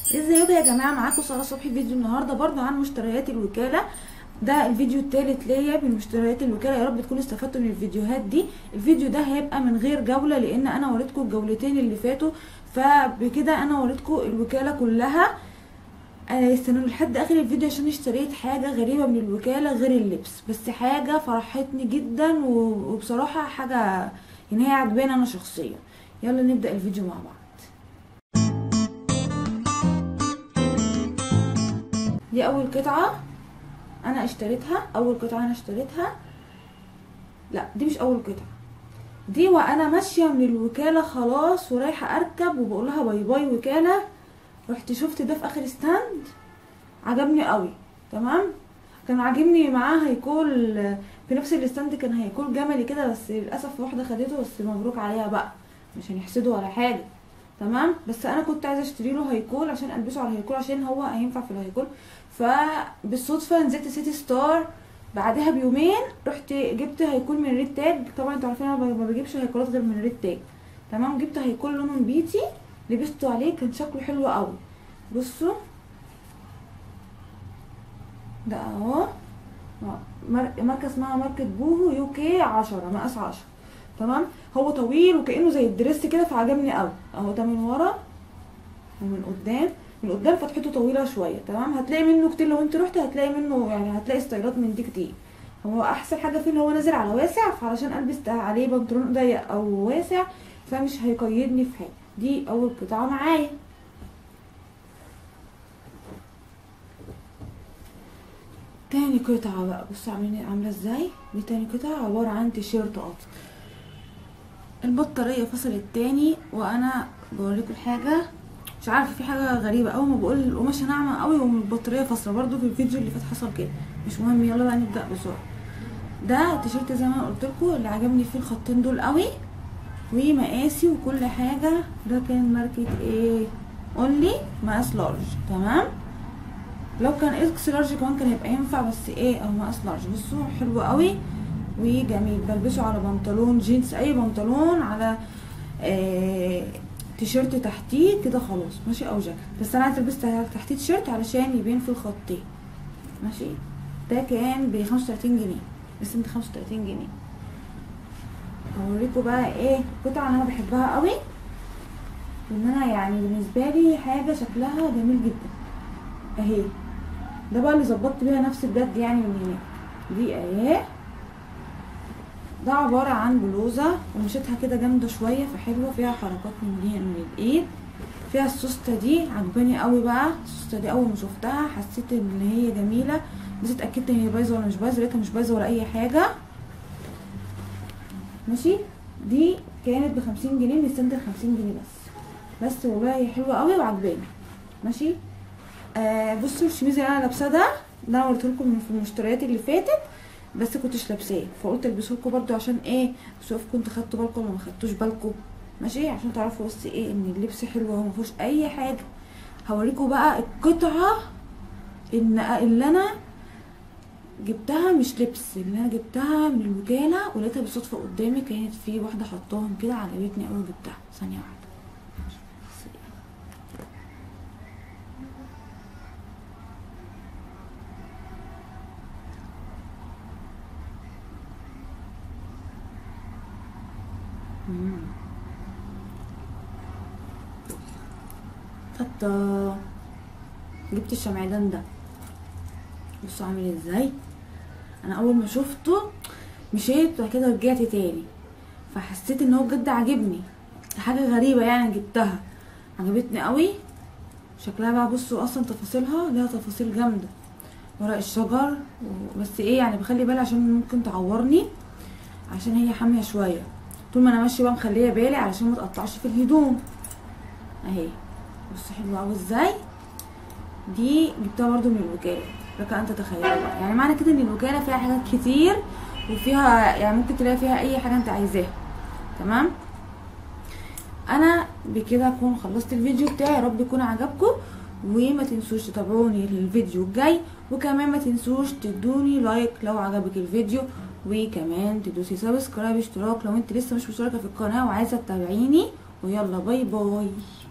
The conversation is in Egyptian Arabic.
ازيكم يا جماعه معاكم ساره صبحي فيديو النهارده برضو عن مشتريات الوكاله ده الفيديو الثالث ليا من مشتريات الوكاله يا رب تكونوا استفدتوا من الفيديوهات دي الفيديو ده هيبقى من غير جوله لان انا وريتكم الجولتين اللي فاتوا فبكده انا وريتكم الوكاله كلها آه، استنوا لحد اخر الفيديو عشان اشتريت حاجه غريبه من الوكاله غير اللبس بس حاجه فرحتني جدا و- وبصراحه حاجه يعني هي عجباني انا شخصيا يلا نبدا الفيديو مع بعض دي اول قطعه انا اشتريتها اول قطعه انا اشتريتها لا دي مش اول قطعه دي وانا ماشيه من الوكاله خلاص ورايحه اركب وبقول لها باي باي وكاله رحت شفت ده في اخر ستاند عجبني قوي تمام كان عاجبني معاه هيكول في نفس الستاند كان هيكول جملي كده بس للاسف واحده خدته بس مبروك عليها بقى مش هنحسده ولا حاجه تمام بس انا كنت عايزه اشتري له هيكول عشان البسه على الهيكول عشان هو هينفع في الهيكول فبالصدفه نزلت سيتي ستار بعدها بيومين رحت جبت هيكول من ريد تاج طبعا انتوا عارفين انا ما بجيبش هيكولات غير من ريد تاج تمام جبت هيكول لونه بيتي لبسته عليه كان شكله حلو قوي بصوا ده اهو مار- ماركه اسمها ماركه بوهو يو كي 10 مقاس 10 تمام هو طويل وكانه زي الدريس كده فعجبني قوي اهو ده من ورا ومن قدام من قدام فتحته طويله شويه تمام هتلاقي منه كتير لو انت رحت هتلاقي منه يعني هتلاقي ستايلات من دي كتير هو احسن حاجه فيه ان هو نازل على واسع فعلشان البس عليه بنطلون ضيق او واسع فمش هيقيدني في حاجه دي اول قطعه معايا تاني قطعة بقى بصوا عاملين عاملة ازاي دي تاني قطعة عبارة عن تيشيرت قط البطارية فصلت تاني وانا بوريكم الحاجة مش عارفة في حاجة غريبة اول ما بقول القماشة ناعمة قوي والبطارية فاصلة برضو في الفيديو اللي فات حصل كده مش مهم يلا بقى نبدأ بسرعة ده التيشيرت زي ما انا قلت لكم اللي عجبني فيه الخطين دول قوي ومقاسي وكل حاجة ده كان ماركة ايه اونلي مقاس لارج تمام لو كان اكس لارج كمان كان هيبقى ينفع بس ايه او مقاس لارج بصوا حلو قوي وجميل بلبسه على بنطلون جينز اي بنطلون على آه تيشيرت تحتيه كده خلاص ماشي او جاكيت بس انا عايزه البس تحتيه تيشيرت علشان يبين في الخطين ماشي ده كان ب 35 جنيه بس انت 35 جنيه هوريكم بقى ايه القطعه اللي انا بحبها قوي ان انا يعني بالنسبه لي حاجه شكلها جميل جدا اهي ده بقى اللي ظبطت بيها نفسي بجد يعني من هناك دي اهي ده عبارة عن بلوزة ومشيتها كده جامدة شوية فحلوة فيها حركات من دي من الايد فيها السوستة دي عجباني قوي بقى السوستة دي اول ما شفتها حسيت ان هي جميلة بس اتأكدت ان هي بايظة ولا مش بايظة لقيتها مش بايظة ولا اي حاجة ماشي دي كانت بخمسين جنيه من السنتر خمسين جنيه بس بس والله هي حلوة قوي وعجباني ماشي آه بصوا الشميز اللي انا لابساه ده ده انا قلت لكم في المشتريات اللي فاتت بس كنتش لابساه فقلت البسه لكم برده عشان ايه شوف كنتوا خدتوا بالكم ولا ما خدتوش بالكم ماشي عشان تعرفوا بس ايه ان اللبس حلو وما فيهوش اي حاجه هوريكم بقى القطعه ان اللي انا جبتها مش لبس اللي انا جبتها من الوكاله ولقيتها بالصدفه قدامي كانت في واحده حطاهم كده عجبتني قوي جبتها ثانيه واحده حتى جبت الشمعدان ده بصوا عامل ازاي انا اول ما شفته مشيت وبعد كده رجعت تاني فحسيت ان هو بجد عاجبني حاجه غريبه يعني جبتها عجبتني قوي شكلها بقى بصوا اصلا تفاصيلها ليها تفاصيل جامده ورق الشجر بس ايه يعني بخلي بالي عشان ممكن تعورني عشان هي حاميه شويه طول ما انا ماشيه بقى مخليه بالي علشان ما تقطعش في الهدوم اهي بصوا حلوه قوي ازاي دي جبتها برضو من الوكاله لك ان تتخيل بقى يعني معنى كده ان الوكاله فيها حاجات كتير وفيها يعني ممكن تلاقي فيها اي حاجه انت عايزاها تمام انا بكده اكون خلصت الفيديو بتاعي يا رب يكون عجبكم وما تنسوش تتابعوني الفيديو الجاي وكمان ما تنسوش تدوني لايك لو عجبك الفيديو وكمان تدوسي سبسكرايب اشتراك لو انت لسه مش مشتركه في القناه وعايزه تتابعيني ويلا باي باي